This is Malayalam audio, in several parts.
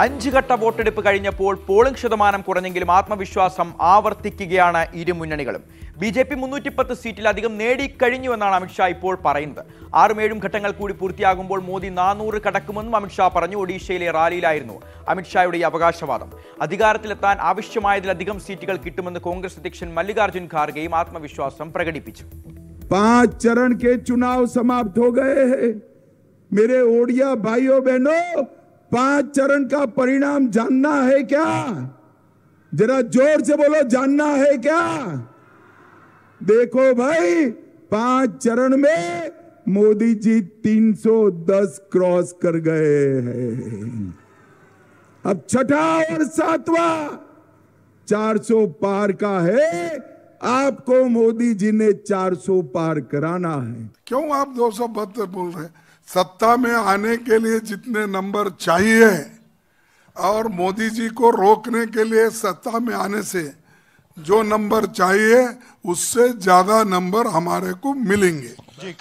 അഞ്ച് ഘട്ട വോട്ടെടുപ്പ് കഴിഞ്ഞപ്പോൾ പോളിംഗ് ശതമാനം കുറഞ്ഞെങ്കിലും ആത്മവിശ്വാസം ആവർത്തിക്കുകയാണ് ഇരു മുന്നണികളും ബി ജെ പി മുന്നൂറ്റിപ്പത്ത് സീറ്റിലധികം നേടിക്കഴിഞ്ഞുവെന്നാണ് അമിത്ഷാ ഇപ്പോൾ പറയുന്നത് ആറും ഏഴും ഘട്ടങ്ങൾ കൂടി പൂർത്തിയാകുമ്പോൾ മോദി നാനൂറ് കടക്കുമെന്നും അമിത്ഷാ പറഞ്ഞു ഒഡീഷയിലെ റാലിയിലായിരുന്നു അമിത്ഷായുടെ ഈ അവകാശവാദം അധികാരത്തിലെത്താൻ ആവശ്യമായതിലധികം സീറ്റുകൾ കിട്ടുമെന്ന് കോൺഗ്രസ് അധ്യക്ഷൻ മല്ലികാർജ്ജുൻ ഖാർഗെയും ആത്മവിശ്വാസം പ്രകടിപ്പിച്ചു पांच चरण के चुनाव समाप्त हो गए हैं मेरे ओडिया भाइयों बहनों पांच चरण का परिणाम जानना है क्या जरा जोर से बोलो जानना है क्या देखो भाई पांच चरण में मोदी जी 310 क्रॉस कर गए हैं अब छठा और सातवां 400 पार का है आपको मोदी जी ने 400 पार कराना है क्यों आप दो सौ बहत्तर बोल रहे हैं सत्ता में आने के लिए जितने नंबर चाहिए और मोदी जी को रोकने के लिए सत्ता में आने से जो नंबर चाहिए उससे ज्यादा नंबर हमारे को मिलेंगे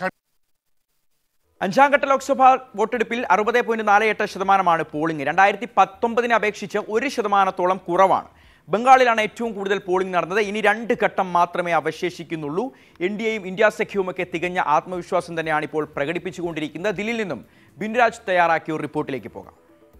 അഞ്ചാം ഘട്ട ലോക്സഭാ വോട്ടെടുപ്പിൽ അറുപത് പോയിന്റ് നാല് എട്ട് ശതമാനമാണ് പോളിംഗ് രണ്ടായിരത്തി പത്തൊമ്പതിനെ അപേക്ഷിച്ച് ഒരു ശതമാനത്തോളം കുറവാണ് ബംഗാളിലാണ് ഏറ്റവും കൂടുതൽ പോളിംഗ് നടന്നത് ഇനി രണ്ട് ഘട്ടം മാത്രമേ അവശേഷിക്കുന്നുള്ളൂ എൻ ഡി എയും ഇന്ത്യ സഖ്യവുമൊക്കെ തികഞ്ഞ ആത്മവിശ്വാസം തന്നെയാണ് ഇപ്പോൾ പ്രകടിപ്പിച്ചുകൊണ്ടിരിക്കുന്നത് ദില്ലിയിൽ നിന്നും ബിൻരാജ് തയ്യാറാക്കിയ ഒരു റിപ്പോർട്ടിലേക്ക് പോകാം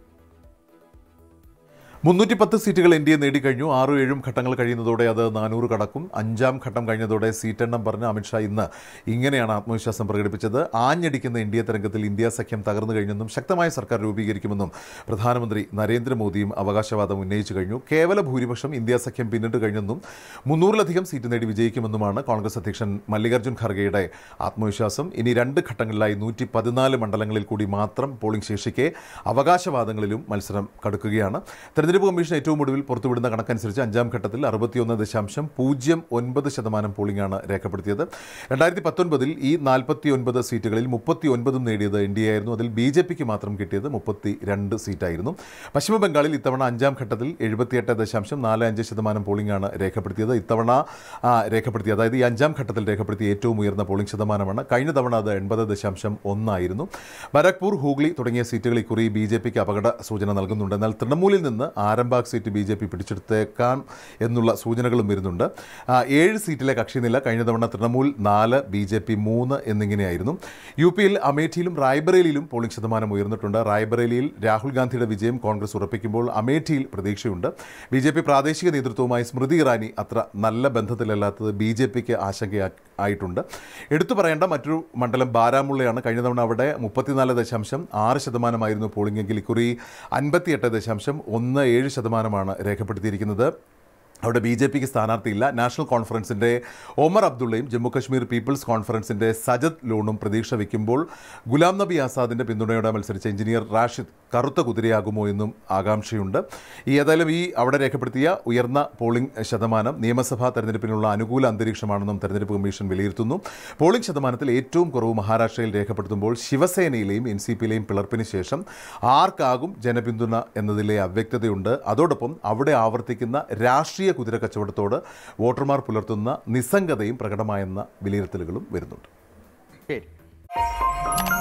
മുന്നൂറ്റി പത്ത് സീറ്റുകൾ എൻ ഡി എ നേടിക്കഴിഞ്ഞു ആറും ഏഴും ഘട്ടങ്ങൾ കഴിയുന്നതോടെ അത് നാനൂറ് കടക്കും അഞ്ചാം ഘട്ടം കഴിഞ്ഞതോടെ സീറ്റെണ്ണം പറഞ്ഞ് അമിത്ഷാ ഇന്ന് ഇങ്ങനെയാണ് ആത്മവിശ്വാസം പ്രകടിപ്പിച്ചത് ആഞ്ഞടിക്കുന്ന എൻ ഡി എ തരംഗത്തിൽ ഇന്ത്യ സഖ്യം തകർന്നു കഴിഞ്ഞെന്നും ശക്തമായ സർക്കാർ രൂപീകരിക്കുമെന്നും പ്രധാനമന്ത്രി നരേന്ദ്രമോദിയും അവകാശവാദം ഉന്നയിച്ചു കഴിഞ്ഞു കേവല ഭൂരിപക്ഷം ഇന്ത്യ സഖ്യം പിന്നിട്ട് കഴിഞ്ഞെന്നും മുന്നൂറിലധികം സീറ്റ് നേടി വിജയിക്കുമെന്നുമാണ് കോൺഗ്രസ് അധ്യക്ഷൻ മല്ലികാർജ്ജുൻ ഖർഗെയുടെ ആത്മവിശ്വാസം ഇനി രണ്ട് ഘട്ടങ്ങളിലായി നൂറ്റി പതിനാല് മണ്ഡലങ്ങളിൽ കൂടി മാത്രം പോളിംഗ് ശേഷിക്കെ അവകാശവാദങ്ങളിലും മത്സരം കടുക്കുകയാണ് തെരഞ്ഞെടുപ്പ് കമ്മീഷൻ ഏറ്റവും ഒടുവിൽ പുറത്തുവിടുന്ന കണക്കനുസരിച്ച് അഞ്ചാം ഘട്ടത്തിൽ അറുപത്തിയൊന്ന് ദശാംശം പൂജ്യം ഒൻപത് ശതമാനം പോളിംഗാണ് രേഖപ്പെടുത്തിയത് രണ്ടായിരത്തി പത്തൊൻപതിൽ ഈ നാൽപ്പത്തി ഒൻപത് സീറ്റുകളിൽ മുപ്പത്തി ഒൻപതും നേടിയത് എൻ ഡി എ ആയിരുന്നു അതിൽ ബി ജെ പിക്ക് മാത്രം കിട്ടിയത് മുപ്പത്തി രണ്ട് സീറ്റായിരുന്നു പശ്ചിമ ബംഗാളിൽ ഇത്തവണ അഞ്ചാം ഘട്ടത്തിൽ എഴുപത്തിയെട്ട് ദശാംശം നാല് അഞ്ച് ശതമാനം പോളിംഗാണ് രേഖപ്പെടുത്തിയത് ഇത്തവണ ആ, രേഖപ്പെടുത്തിയ അതായത് ഈ അഞ്ചാം ഘട്ടത്തിൽ രേഖപ്പെടുത്തിയ ഏറ്റവും ഉയർന്ന പോളിംഗ് ശതമാനമാണ് കഴിഞ്ഞ തവണ അത് എൺപത് ദശാംശം ഒന്നായിരുന്നു ബാരക്പൂർ ഹൂഗ്ലി തുടങ്ങിയ സീറ്റുകൾ ഇക്കുറി ബി ജെ പിക്ക് അപകട സൂചന നൽകുന്നുണ്ട് എന്നാൽ തൃണമൂലിൽ നിന്ന് Arambagh seat B J P പിടിച്ചെടുത്തേക്കാം എന്നുള്ള സൂചനകളും വരുന്നുണ്ട് ആ, ഏഴ് സീറ്റിലെ കക്ഷിനില കഴിഞ്ഞ തവണ തൃണമൂൽ നാല് ബി ജെ പി മൂന്ന് എന്നിങ്ങനെയായിരുന്നു യു പിയിൽ അമേഠിയിലും റായ്ബറേലിയിലും പോളിംഗ് ശതമാനം ഉയർന്നിട്ടുണ്ട് റായ്ബറേലിയിൽ രാഹുൽ ഗാന്ധിയുടെ വിജയം കോൺഗ്രസ് ഉറപ്പിക്കുമ്പോൾ അമേഠിയിൽ പ്രതീക്ഷയുണ്ട് ബി ജെ പി പ്രാദേശിക നേതൃത്വവുമായി സ്മൃതി ഇറാനി അത്ര നല്ല ബന്ധത്തിലല്ലാത്തത് ബി ജെ പിക്ക് ആശങ്ക ആയിട്ടുണ്ട് എടുത്തു പറയേണ്ട മറ്റൊരു മണ്ഡലം ബാരാമുള്ളയാണ് കഴിഞ്ഞ തവണ അവിടെ മുപ്പത്തിനാല് ദശാംശം ആറ് ശതമാനമായിരുന്നു പോളിംഗ് എങ്കിൽ ഇക്കുറി അൻപത്തിയെട്ട് ദശാംശം ഒന്ന് ഏഴ് ശതമാനമാണ് രേഖപ്പെടുത്തിയിരിക്കുന്നത് അവിടെ ബി ജെ പിക്ക് സ്ഥാനാർത്ഥിയില്ല നാഷണൽ കോൺഫറൻസിൻ്റെ ഒമർ അബ്ദുള്ളയും ജമ്മു കശ്മീർ പീപ്പിൾസ് കോൺഫറൻസിൻ്റെ സജദ് ലോണും പ്രതീക്ഷ വയ്ക്കുമ്പോൾ ഗുലാം നബി ആസാദിൻ്റെ പിന്തുണയോടെ മത്സരിച്ച എഞ്ചിനീയർ റാഷിദ് കറുത്ത കുതിരയാകുമോ എന്നും ആകാംക്ഷയുണ്ട് ഈ ഏതായാലും ഈ അവിടെ രേഖപ്പെടുത്തിയ ഉയർന്ന പോളിംഗ് ശതമാനം നിയമസഭാ തെരഞ്ഞെടുപ്പിനുള്ള അനുകൂല അന്തരീക്ഷമാണെന്നും തെരഞ്ഞെടുപ്പ് കമ്മീഷൻ വിലയിരുത്തുന്നു പോളിംഗ് ശതമാനത്തിൽ ഏറ്റവും കുറവ് മഹാരാഷ്ട്രയിൽ രേഖപ്പെടുത്തുമ്പോൾ ശിവസേനയിലെയും എൻ സി പിയിലെയും പിളർപ്പിന് ശേഷം ആർക്കാകും ജനപിന്തുണ എന്നതിലെ അവ്യക്തതയുണ്ട് അതോടൊപ്പം അവിടെ ആവർത്തിക്കുന്ന രാഷ്ട്രീയ കുതിര കച്ചവടത്തോട് വോട്ടർമാർ പുലർത്തുന്ന നിസ്സംഗതയും പ്രകടമായെന്ന വിലയിരുത്തലുകളും വരുന്നുണ്ട് ശരി